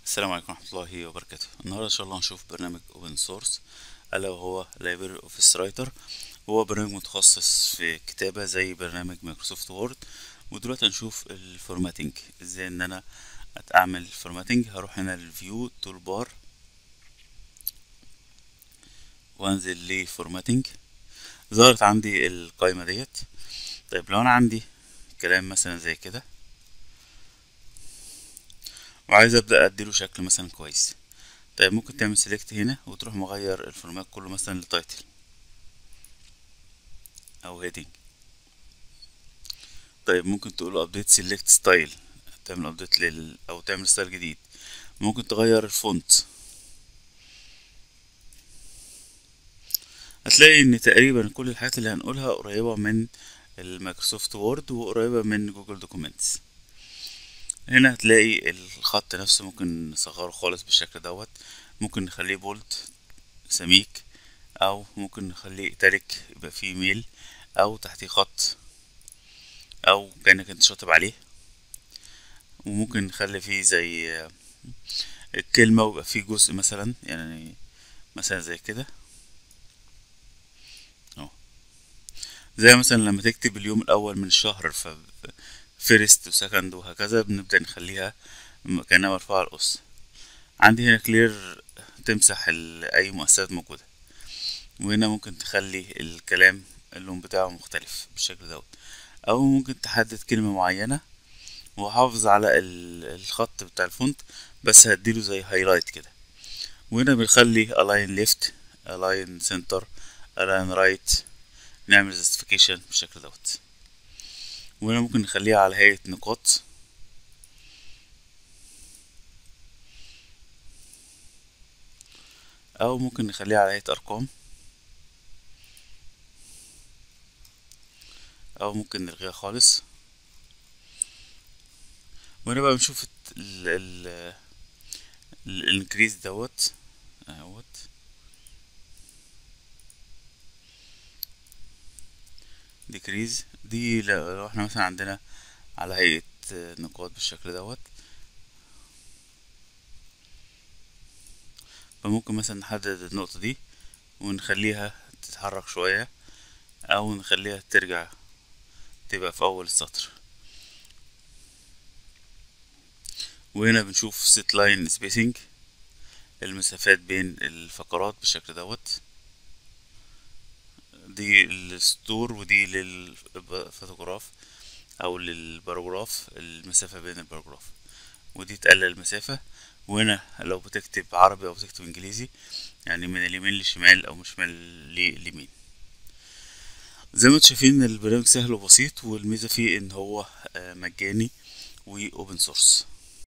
السلام عليكم ورحمة الله وبركاته النهاردة إن شاء الله هنشوف برنامج اوبن سورس ألا وهو Library Office Writer هو برنامج متخصص في كتابة زي برنامج مايكروسوفت وورد ودلوقتي هنشوف الفورماتنج ازاي ان انا اعمل فورماتنج هروح هنا للفيو تول بار وانزل لفورماتنج ظهرت عندي القائمة ديت طيب لو انا عندي كلام مثلا زي كده وعايز ابدا اديله شكل مثلا كويس طيب ممكن تعمل سيلكت هنا وتروح مغير الفورمات كله مثلا لتايتل او هيدنج طيب ممكن تقول ابديت سيلكت ستايل تعمل ابديت لل او تعمل ستايل جديد ممكن تغير الفونت هتلاقي ان تقريبا كل الحاجات اللي هنقولها قريبة من المايكروسوفت وورد وقريبة من جوجل دوكيومنتس هنا هتلاقي الخط نفسه ممكن نصغره خالص بالشكل دوت ممكن نخليه بولد سميك او ممكن نخليه تارك يبقى فيه ميل او تحتيه خط او كأنك انت شاطب عليه وممكن نخلي فيه زي الكلمة ويبقى فيه جزء مثلا يعني مثلا زي كده اهو زي مثلا لما تكتب اليوم الاول من الشهر ف فيرست وسكند وهكذا بنبدأ نخليها كأنها مرفوعة على الأس عندي هنا كلير تمسح أي مؤثرات موجودة وهنا ممكن تخلي الكلام اللون بتاعه مختلف بالشكل دوت أو ممكن تحدد كلمة معينة وحافظ على الخط بتاع الفونت بس هديله زي هايلايت كده وهنا بنخلي align left align center align right نعمل justification بالشكل دوت وهنا ممكن نخليها على هيئة نقاط أو ممكن نخليها على هيئة أرقام أو ممكن نلغيها خالص وهنا بقى بنشوف ال ال الانكريز دوت اهوت ديكريز دي لو احنا مثلا عندنا على هيئة نقاط بالشكل دوت فممكن مثلا نحدد النقطة دي ونخليها تتحرك شوية او نخليها ترجع تبقى في اول السطر وهنا بنشوف set line spacing المسافات بين الفقرات بالشكل دوت دي للسطور ودي للفوتوغراف او للباراجراف المسافة بين الباراجراف ودي تقلل المسافة وهنا لو بتكتب عربي او بتكتب انجليزي يعني من اليمين للشمال او من الشمال لليمين زي ما انتم شايفين البرنامج سهل وبسيط والميزة فيه ان هو مجاني واوبن سورس